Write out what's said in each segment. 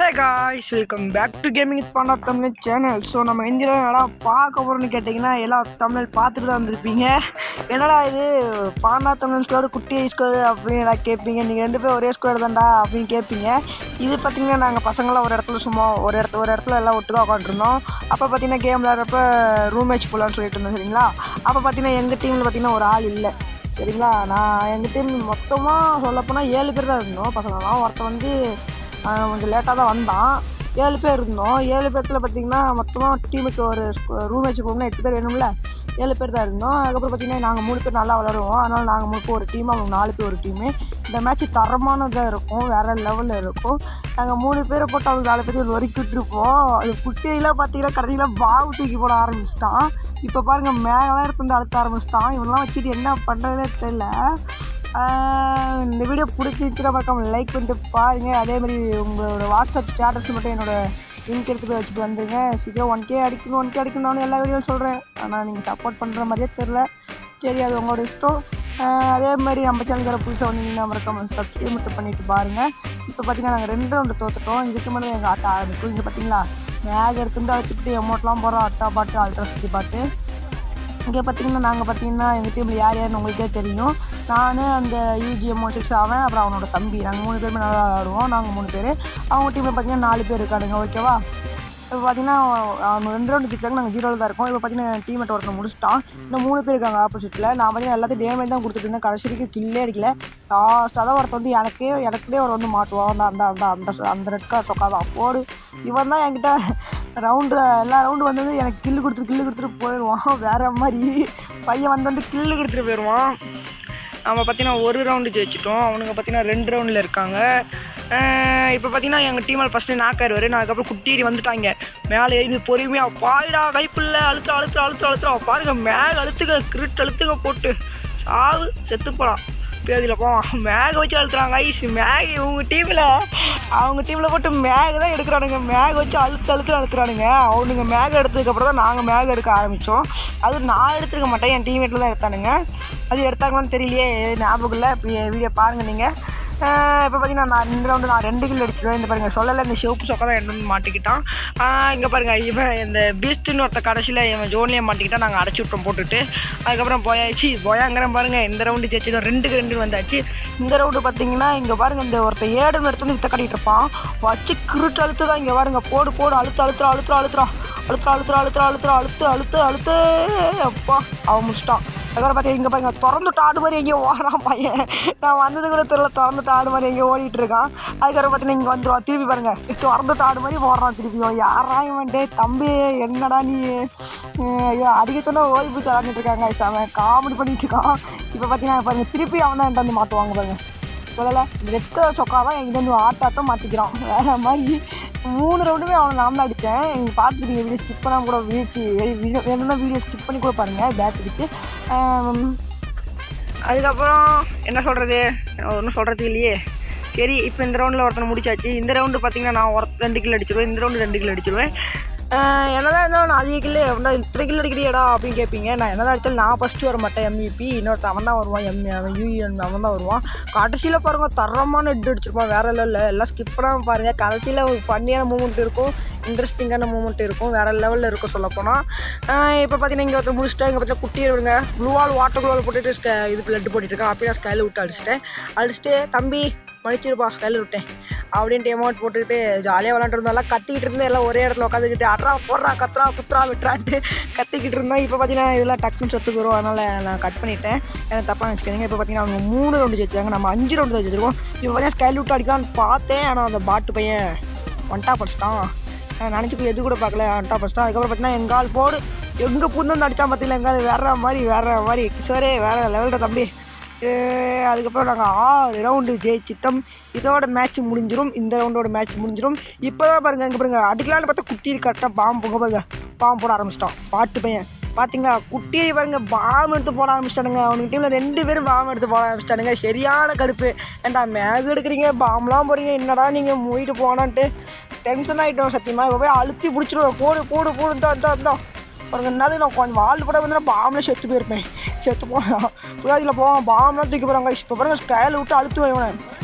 guys welcome back to gaming is panda Tamil channel so நம்ம இந்தியில் என்னடா பார்க்க போகிறோம்னு கேட்டிங்கன்னா எல்லா தமிழ் பார்த்துட்டு தான் வந்திருப்பீங்க என்னடா இது பாண்டா தமிழ் ஸ்கோர் குட்டி ஸ்கோர் அப்படின்னு எல்லாம் கேட்பீங்க நீங்கள் ரெண்டு பேரும் ஒரே ஸ்கோர் தான்டா அப்படின்னு கேட்பீங்க இது பார்த்திங்கன்னா நாங்கள் பசங்களாம் ஒரு இடத்துல சும்மா ஒரு இடத்துல ஒரு இடத்துல எல்லாம் ஒட்டுக்கா உட்காந்துருந்தோம் அப்போ பார்த்தீங்கன்னா கேம் விளையாடுறப்ப ரூம் மேட்ச் போகலான்னு சொல்லிட்டு இருந்தோம் சரிங்களா அப்போ பார்த்தீங்கன்னா எங்கள் டீமில் பார்த்தீங்கன்னா ஒரு ஆள் இல்லை சரிங்களா நான் எங்கள் டீம் மொத்தமாக சொல்லப்போனால் ஏழு பேர் தான் இருந்தோம் பசங்களாம் ஒருத்தன் வந்து அவன் கொஞ்சம் லேட்டாக தான் வந்தான் ஏழு பேர் இருந்தோம் ஏழு பேர்த்தில் பார்த்தீங்கன்னா மொத்தமாக டீமுக்கு ஒரு ரூம் வச்சு போகணும்னா எட்டு பேர் வேணும்ல ஏழு பேர் தான் இருந்தோம் அதுக்கப்புறம் பார்த்தீங்கன்னா நாங்கள் மூணு பேர் நல்லா விளாடுவோம் அதனால் நாங்கள் மூணு பேர் ஒரு டீம் அவங்க நாலு பேர் ஒரு டீமு இந்த மேட்ச் தரமானதாக இருக்கும் வேறு லெவலில் இருக்கும் நாங்கள் மூணு பேரை போட்டு அவங்க நாலு பேர் நொறுக்கி விட்டுருப்போம் அது குட்டியெல்லாம் பார்த்தீங்கன்னா கடைசியில் பாவு தூக்கி போட ஆரம்பிச்சிட்டான் இப்போ பாருங்கள் மேகலாம் எடுத்து வந்து அழுத்த ஆரம்பிச்சிட்டான் இவனெல்லாம் வச்சுட்டு என்ன பண்ணுறதுனே தெரியல ஆஹ் இந்த வீடியோ பிடிச்சிருந்துச்சுன்னா மறக்காம லைக் பண்ணிட்டு பாருங்கள் அதேமாதிரி உங்களோட வாட்ஸ்அப் ஸ்டேட்டஸ் மட்டும் என்னோட லிங்க் எடுத்து போய் வச்சுட்டு வந்துருங்க சீக்கிரம் ஒன் கே அடிக்கணும் ஒன் கே அடிக்கணும்னு எல்லா வீடியோவும் சொல்கிறேன் ஆனால் நீங்கள் சப்போர்ட் பண்ணுற மாதிரியே தெரில சரி அது உங்களோட இஷ்டம் ஆஹ் அதே மாதிரி நம்ம சேனலுக்கு புதுசாக வந்தீங்கன்னா மறக்காம சப்ஸ்கிரைப் மட்டும் பண்ணிட்டு பாருங்கள் இப்போ பார்த்தீங்கன்னா நாங்கள் ரெண்டு ரவுண்டு தோத்துட்டோம் இதுக்கு மேலே எங்கள் ஆட்டம் ஆரம்பிக்கும் இங்கே பார்த்தீங்களா மேக் எடுத்துட்டு அழைச்சிட்டு அமௌண்ட்லாம் போகிறோம் அட்டா பாட்டு அல்ட்ரா சிட்டி பாட்டு இங்கே பார்த்தீங்கன்னா நாங்கள் பார்த்தீங்கன்னா எங்கள் டீமில் யார் யாருன்னு உங்களுக்கே தெரியும் நான் அந்த யூஜிஎம் ஒன் சிக்ஸ் அவன் அப்புறம் அவனோட தம்பி நாங்கள் மூணு பேருமே நல்லா விளாடுவோம் நாங்கள் மூணு பேர் அவங்க டீமில் பார்த்தீங்கன்னா நாலு பேர் இருக்கானுங்க ஓகேவா இப்போ பார்த்தீங்கன்னா அவன் ரெண்டு ரவுண்டு ஜிச்சாங்க நாங்கள் ஜீரோவில் தான் இருக்கோம் இப்போ பார்த்தீங்கன்னா டீமேட் ஒருத்தன் முடிச்சிட்டான் இன்னும் மூணு பேர் இருக்காங்க ஆப்போசிட்டில் நான் பார்த்தீங்கன்னா எல்லாத்தையும் டேமேஜ் தான் கொடுத்துட்டு இருந்தேன் கடைசி வரைக்கும் கில்லே அடிக்கல லாஸ்ட்டாக தான் ஒருத்தன் வந்து எனக்கே எனக்குனே ஒரு வந்து மாட்டுவான் அந்த அந்த அந்த அந்த சொ- அந்த ரெட் கார் சொக்காதான் போடு இவன் தான் என்கிட்ட ரவுண்டு எல்லா ரவுண்டு வந்தது எனக்கு கில்லு கொடுத்துட்டு கில்லு கொடுத்துட்டு போயிடுவான் வேற மாதிரி பையன் வந்து வந்து கில்லு கொடுத்துட்டு போயிடுவான் நம்ம பார்த்தீங்கன்னா ஒரு ரவுண்டு ஜெயிச்சிட்டோம் அவனுங்க பார்த்தீங்கன்னா ரெண்டு ரவுண்டில் இருக்காங்க இப்போ பார்த்தீங்கன்னா எங்கள் டீமில் ஃபஸ்ட்டு நாக்கார் வரும் நான் அதுக்கப்புறம் குட்டீரி வந்துட்டாங்க மேலே ஏறி பொறுமையாக பாய்டா கைப்புள்ள அழுத்துற அழுத்துற அழுத்துற அழுத்துற பாருங்க மேலே அழுத்துக்க கிரிட் அழுத்துக்க போட்டு சாவு செத்து போகலாம் பேதியில் போவான் மேக வச்சு அழுத்துறாங்க ஐஸ் மேக் இவங்க டீமில் அவங்க டீமில் போட்டு மேக் தான் எடுக்கிறானுங்க மேக் வச்சு அழுத்து அழுத்து அழுத்துறானுங்க அவனுங்க மேக் எடுத்ததுக்கப்புறம் தான் நாங்கள் மேக் எடுக்க ஆரம்பித்தோம் அது நான் எடுத்துருக்க மாட்டேன் என் டீம்மேட்டில் தான் எடுத்தானுங்க அது எடுத்தாங்களான்னு தெரியலையே ஞாபகம் இல்லை இப்போ வீடியோ பாருங்கள் நீங்கள் இப்போ பார்த்தீங்கன்னா நான் இந்த ரவுண்டு நான் ரெண்டு கில் அடிச்சிடுவேன் இந்த பாருங்கள் சொல்லலை இந்த சிவப்பு சொக்கை தான் என்ன வந்து மாட்டிக்கிட்டான் இங்கே பாருங்கள் இவன் இந்த பீஸ்ட்டுன்னு ஒருத்த கடைசியில் இவன் ஜோன்லேயே மாட்டிக்கிட்டான் நாங்கள் அடைச்சி விட்டோம் போட்டுட்டு அதுக்கப்புறம் போயாச்சு போயாங்கிறேன் பாருங்கள் இந்த ரவுண்டு ஜெயிச்சிடும் ரெண்டுக்கு ரெண்டு வந்தாச்சு இந்த ரவுண்டு பார்த்தீங்கன்னா இங்கே பாருங்கள் இந்த ஒருத்த ஏடுன்னு எடுத்து வந்து வித்த கட்டிட்டு இருப்பான் வச்சு கிருட்டு அழுத்து தான் இங்கே பாருங்க போடு போடு அழுத்து அழுத்துறா அழுத்துறா அழுத்துறா அழுத்துறா அழுத்துறா அழுத்துறா அழுத்துறா அழுத்து அழுத்து அழுத்து அப்பா அவன் முடிச்சிட்டான் அதுக்கப்புறம் பார்த்தீங்க இங்கே பாருங்க திறந்துட்டு ஆடு மாதிரி எங்கேயோ ஓடுறான் பையன் நான் வந்தது கூட தெரியல திறந்துட்டு ஆடு மாதிரி எங்கேயோ ஓடிட்டு இருக்கான் அதுக்கப்புறம் பார்த்தீங்கன்னா இங்கே வந்துடுவான் திருப்பி பாருங்க திறந்துட்டு ஆடு மாதிரி ஓடுறான் திருப்பியும் யாரா இவன் டேய் தம்பி என்னடா நீ அஹ் ஐயோ அடிக்க சொன்னா ஓடி போய் விளாண்டுட்டு இருக்காங்க அவன் காமெடி பண்ணிட்டு இருக்கான் இப்போ பார்த்தீங்கன்னா பாருங்க திருப்பி அவன் தான் என்கிட்ட வந்து மாட்டுவாங்க பாருங்க சொல்லலை இந்த ரெட் கலர் சொக்கா தான் எங்கிட்ட வந்து ஆட்டாட்டம் மாட்டிக்கிறான் வேற மாதிரி மூணு ரவுண்டுமே அவனை நான் தான் அடித்தேன் நீங்கள் பார்த்துருப்பீங்க வீடியோ ஸ்கிப் பண்ணாமல் கூட வீச்சு வீடியோ வேணும்னா வீடியோ ஸ்கிப் பண்ணி கூட பாருங்கள் பேக் அடிச்சு ஆம், அதுக்கப்புறம் என்ன சொல்கிறது ஒன்றும் சொல்கிறது இல்லையே சரி இப்போ இந்த ரவுண்டில் ஒருத்தனை முடிச்சாச்சு இந்த ரவுண்டு பார்த்தீங்கன்னா நான் ஒருத்த ரெண்டு கிலோ அடிச்சிருவேன் இந்த ரவுண்டு ரெண்டு கிலோ அடிச்சிருவேன் ஆஹ் என்னதான் இருந்தாலும் நான் அதிக கில்லு அப்படின்னா இத்தனை கிலோ அடிக்கிறியடா அப்படின்னு கேட்பீங்க நான் என்னதான் அடித்தாலும் நான் ஃபஸ்ட்டு வர மாட்டேன் எம்இபி இன்னொருத்த அவன் தான் வருவான் எம் அவன் யூஎன் அவன் தான் வருவான் கடைசியில் பாருங்கள் தரமான ஹெட் அடிச்சிருப்பான் வேற இல்லை எல்லாம் ஸ்கிப் பண்ணாமல் பாருங்கள் கடைசியில் ஒரு ஃபன்னியான மூமெண்ட் இருக்கும் இன்ட்ரெஸ்டிங்கான மூமெண்ட் இருக்கும் வேறு லெவலில் இருக்கும் சொல்லப்போனால் இப்போ பார்த்தீங்கன்னா இங்கே ஒருத்தர் முடிச்சுட்டு இங்கே பார்த்தா குட்டி விடுங்க ப்ளூவால் வாட்டர் க்ளோவில் போட்டுட்டு ஸ்க இது பிளட் போட்டுட்டு இருக்கேன் அப்படியே நான் ஸ்கையில் விட்டு அடிச்சிட்டேன் அடிச்சுட்டு தம்பி மன்னிச்சிருப்பா ஸ்கையில் விட்டேன் அப்படின்ட்டு அமௌண்ட் போட்டுக்கிட்டு ஜாலியாக விளாண்டுருந்தோம் எல்லாம் கத்திக்கிட்டு இருந்தோம் எல்லாம் ஒரே இடத்துல உட்காந்துக்கிட்டு அட்ரா போடுறா கத்துறா குத்துறா விட்டுறான்ட்டு கத்திக்கிட்டு இருந்தோம் இப்போ பார்த்தீங்கன்னா இதெல்லாம் டக்குன்னு சொத்துக்கு வரும் அதனால் நான் கட் பண்ணிட்டேன் எனக்கு தப்பாக நினச்சிக்கிறீங்க இப்போ பார்த்தீங்கன்னா அவங்க மூணு ரவுண்டு ஜெயிச்சாங்க நம்ம அஞ்சு ரவுண்டு தான் ஜெயிச்சிருக்கோம் இப்போ பார்த்தீங்கன்னா ஸ்கைல் விட்டு அடிக்கலாம்னு பார்த்தேன் ஆனால் அந்த பாட்டு பையன் ஒன்ட்டா படிச்சிட்டான் நான் நினச்சி போய் எது கூட பார்க்கல அன்டா ஃபஸ்ட்டாக அதுக்கப்புறம் பார்த்தீங்கன்னா எங்கால் போடு எங்கே புண்ணு வந்து அடித்தா பார்த்தீங்களா எங்கால் வேற மாதிரி வேற மாதிரி கிஷோரே வேற லெவலில் தம்பி ஏ, அதுக்கப்புறம் நாங்கள் ஆறு ரவுண்டு ஜெயிச்சிட்டோம் இதோட மேட்ச் முடிஞ்சிரும் இந்த ரவுண்டோட மேட்ச் முடிஞ்சிரும் இப்போ தான் பாருங்க இங்கே பாருங்க அடிக்கலான்னு பார்த்தா குட்டி கரெக்டாக பாம்பு போங்க பாருங்க பாம்பு போட ஆரம்பிச்சிட்டான் பாட்டு பையன் பார்த்தீங்களா குட்டி பாருங்க பாம்பு எடுத்து போட ஆரம்பிச்சிட்டானுங்க அவனுக்கு டீமில் ரெண்டு பேரும் பாம்பு எடுத்து போட ஆரம்பிச்சிட்டானுங்க சரியான கடுப்பு ஏன்டா மேக் எடுக்கிறீங்க பாம்பெலாம் போகிறீங்க என்னடா நீங்கள் மூடிட்டு போனான்ட்டு டென்ஷன் ஆகிட்டோம் சத்தியமாக இப்போ போய் அழுத்தி பிடிச்சிருவோம் போடு போடு போடு தான் தான் தான் பாருங்க என்னது நான் கொஞ்சம் வாழ் கூட வந்து பாம்பில் செத்து போயிருப்பேன் செத்து போனேன் புரியாதில் போவான் பாம்பெலாம் தூக்கி போகிறாங்க இப்போ பாருங்க ஸ்கையில் விட்டு அழுத்துவேன் இவனை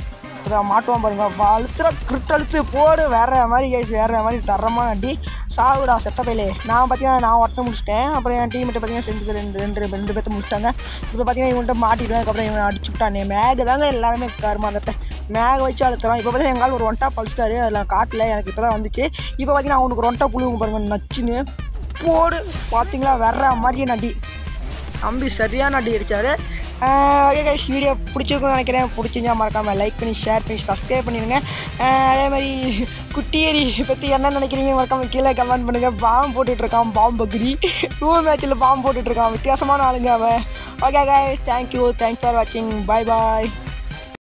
இப்போ மாட்டுவான் பாருங்க அழுத்துற கிரிட் அழுத்து போடு வேற மாதிரி கேஸ் வேற மாதிரி தரமாக அடி சாகுடா செத்த பையிலே நான் பார்த்தீங்கன்னா நான் ஒட்ட முடிச்சிட்டேன் அப்புறம் என் டீமெட்டு பார்த்தீங்கன்னா ரெண்டு பேர் ரெண்டு ரெண்டு ரெண்டு பேர்த்த முடிச்சிட்டாங்க இப்போ பார்த்தீங்கன்னா இவன்கிட்ட மாட்டிட்டு அதுக்கப்புறம் இவன் அடிச்சு விட்டானே மேக தாங்க எல்லாருமே கருமா அந்த மேக வச்சு அழுத்துறான் இப்போ பார்த்தீங்கன்னா எங்கால் ஒரு ஒன்ட்டா பழிச்சிட்டாரு அதில் காட்டில் எனக்கு இப்போ தான் வந்துச்சு இப்போ பார்த்தீங்கன்னா அவனுக்கு ஒரு ஒன்ட்டா புழுவுங்க பாருங்க நச்சுன்னு போடு பார்த்தீங்களா வர்ற மாதிரியே நடி தம்பி சரியான அடி அடிச்சாரு ஓகே கைஸ் வீடியோ பிடிச்சிருக்கும்னு நினைக்கிறேன் பிடிச்சிருந்தா மறக்காமல் லைக் பண்ணி ஷேர் பண்ணி சப்ஸ்கிரைப் பண்ணிடுங்க அஹ் அதே மாதிரி குட்டியேரி பற்றி என்ன நினைக்கிறீங்க மறக்காமல் கீழே கமெண்ட் பண்ணுங்கள் பாம்பு போட்டுட்ருக்கான் பாம்பு பக்ரி டூ மேட்ச்சில் பாம்பு போட்டுட்ருக்கான் வித்தியாசமான ஆளுங்க அவன் okay guys thank you thanks for வாட்சிங் பாய் பாய்